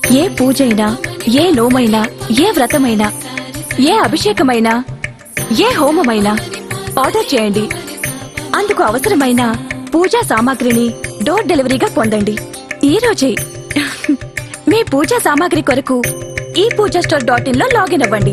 ఏ పూజైనా ఏ నోమైనా ఏ వ్రతమైనా ఏ అభిషేకమైనా ఏ హోమమైనా ఆర్డర్ చేయండి అందుకు అవసరమైన పూజా సామాగ్రిని డోర్ డెలివరీగా పొందండి ఈ రోజే మీ పూజా సామాగ్రి కొరకు ఈ పూజా స్టోర్ డాట్ ఇన్ లో లాగిన్ అవ్వండి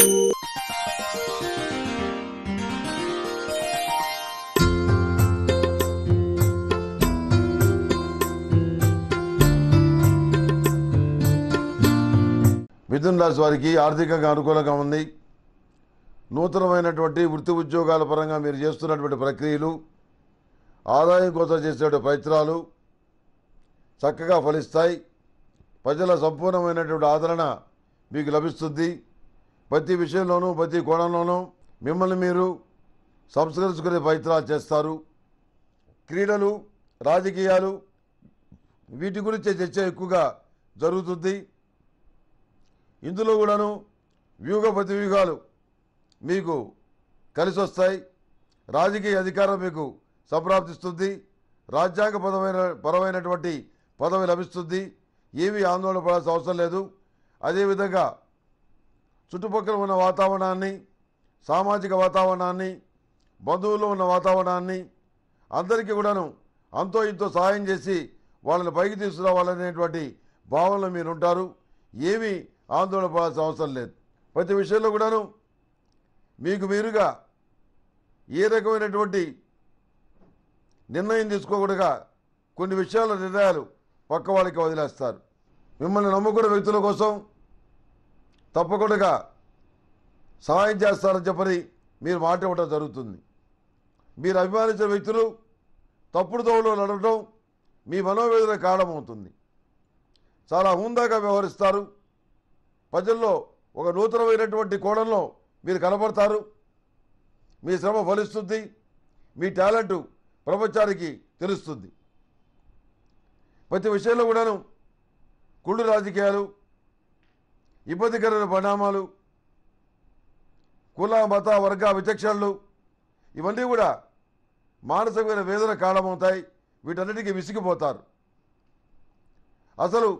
మిథున్ రాశి వారికి ఆర్థికంగా అనుకూలంగా ఉంది నూతనమైనటువంటి వృత్తి ఉద్యోగాల పరంగా మీరు చేస్తున్నటువంటి ప్రక్రియలు ఆదాయం కోసం చేసే ప్రయత్నాలు చక్కగా ఫలిస్తాయి ప్రజల సంపూర్ణమైనటువంటి ఆదరణ మీకు లభిస్తుంది ప్రతి విషయంలోనూ ప్రతి కోణంలోనూ మిమ్మల్ని మీరు సంస్కరించుకునే ప్రయత్నాలు చేస్తారు క్రీడలు రాజకీయాలు వీటి గురించే చర్చ ఎక్కువగా జరుగుతుంది ఇందులో కూడాను వ్యూహ ప్రతివ్యూహాలు మీకు కలిసి వస్తాయి రాజకీయ అధికారం మీకు సంప్రాప్తిస్తుంది రాజ్యాంగ పదమైన పరమైనటువంటి పదవి లభిస్తుంది ఏమీ ఆందోళన పడాల్సిన అవసరం లేదు అదేవిధంగా చుట్టుపక్కల ఉన్న వాతావరణాన్ని సామాజిక వాతావరణాన్ని బంధువుల్లో ఉన్న వాతావరణాన్ని అందరికీ కూడాను అంతో ఇంతో సహాయం చేసి వాళ్ళని పైకి తీసుకురావాలనేటువంటి భావనలో మీరు ఉంటారు ఏమీ ఆందోళన పడాల్సిన అవసరం లేదు ప్రతి విషయంలో కూడాను మీకు మీరుగా ఏ రకమైనటువంటి నిర్ణయం తీసుకోకూడగా కొన్ని విషయాల నిర్ణయాలు పక్క వాళ్ళకి వదిలేస్తారు మిమ్మల్ని నమ్ముకున్న వ్యక్తుల కోసం తప్పకుండా సహాయం చేస్తారని చెప్పని మీరు మాట ఇవ్వడం జరుగుతుంది మీరు అభిమానించిన వ్యక్తులు తప్పుడు దోవలో నడవడం మీ మనోవేదన కారణమవుతుంది చాలా హుందాగా వ్యవహరిస్తారు ప్రజల్లో ఒక నూతనమైనటువంటి కోణంలో మీరు కనబడతారు మీ శ్రమ ఫలిస్తుంది మీ టాలెంట్ ప్రపంచానికి తెలుస్తుంది ప్రతి విషయంలో కూడాను కుళ్ళు రాజకీయాలు ఇబ్బందికరమైన పరిణామాలు కుల మత వర్గ విచక్షణలు ఇవన్నీ కూడా మానసికమైన వేదన కారణమవుతాయి వీటన్నిటికీ విసిగిపోతారు అసలు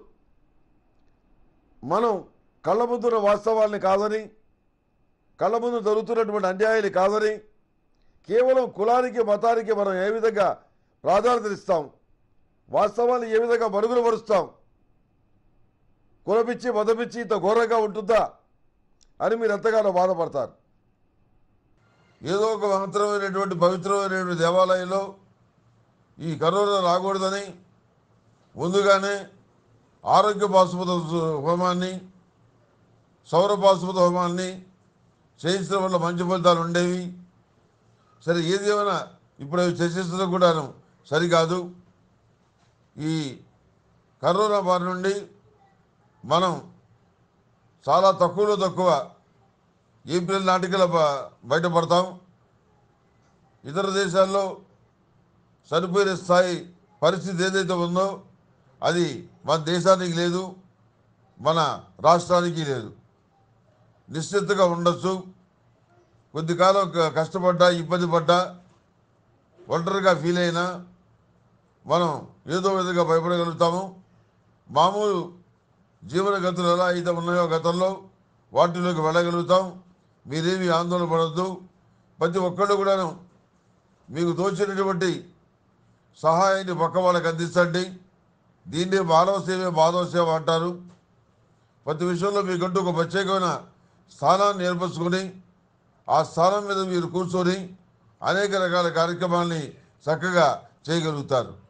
మనం కళ్ళ ముందున్న వాస్తవాల్ని కాదని కళ్ళ ముందు జరుగుతున్నటువంటి అన్యాయాలు కాదని కేవలం కులానికి మతానికి మనం ఏ విధంగా ప్రాధాన్యత ఇస్తాం వాస్తవాన్ని ఏ విధంగా మరుగున పరుస్తాం కులపిచ్చి మతపిచ్చి ఇంత ఘోరంగా ఉంటుందా అని మీరు ఎంతగానో బాధపడతారు ఏదో ఒక పవిత్రమైనటువంటి పవిత్రమైనటువంటి దేవాలయంలో ఈ కరోనా రాకూడదని ముందుగానే ఆరోగ్య పాశుపత హోమాన్ని సౌర పాశుపత హోమాన్ని చేయించడం వల్ల మంచి ఫలితాలు ఉండేవి సరే ఏది ఏమైనా ఇప్పుడు అవి చర్చిస్తడం కూడాను సరికాదు ఈ కరోనా బారి నుండి మనం చాలా తక్కువలో తక్కువ ఏప్రిల్ నాటికల బ- బయటపడతాం ఇతర దేశాల్లో చనిపోయిన స్థాయి పరిస్థితి ఏదైతే ఉందో అది మన దేశానికి లేదు మన రాష్ట్రానికి లేదు నిశ్చితగా ఉండొచ్చు కొద్ది కాలం క- కష్టపడ్డా ఇబ్బంది పడ్డా ఒంటరిగా ఫీల్ అయినా మనం ఏదో విధంగా భయపడగలుగుతాము మామూలు జీవన గతులు ఎలా అయితే ఉన్నాయో గతంలో వాటిలోకి వెళ్ళగలుగుతాం మీరేమీ ఆందోళన పడద్దు ప్రతి ఒక్కళ్ళు కూడాను మీకు తోచినటువంటి సహాయాన్ని పక్క వాళ్ళకి అందించండి దీన్నే మానవ సేవే మాధవ సేవ అంటారు ప్రతి విషయంలో మీకంటూ ఒక ప్రత్యేకమైన స్థానాన్ని ఏర్పరచుకొని ఆ స్థానం మీద మీరు కూర్చొని అనేక రకాల కార్యక్రమాల్ని చక్కగా చేయగలుగుతారు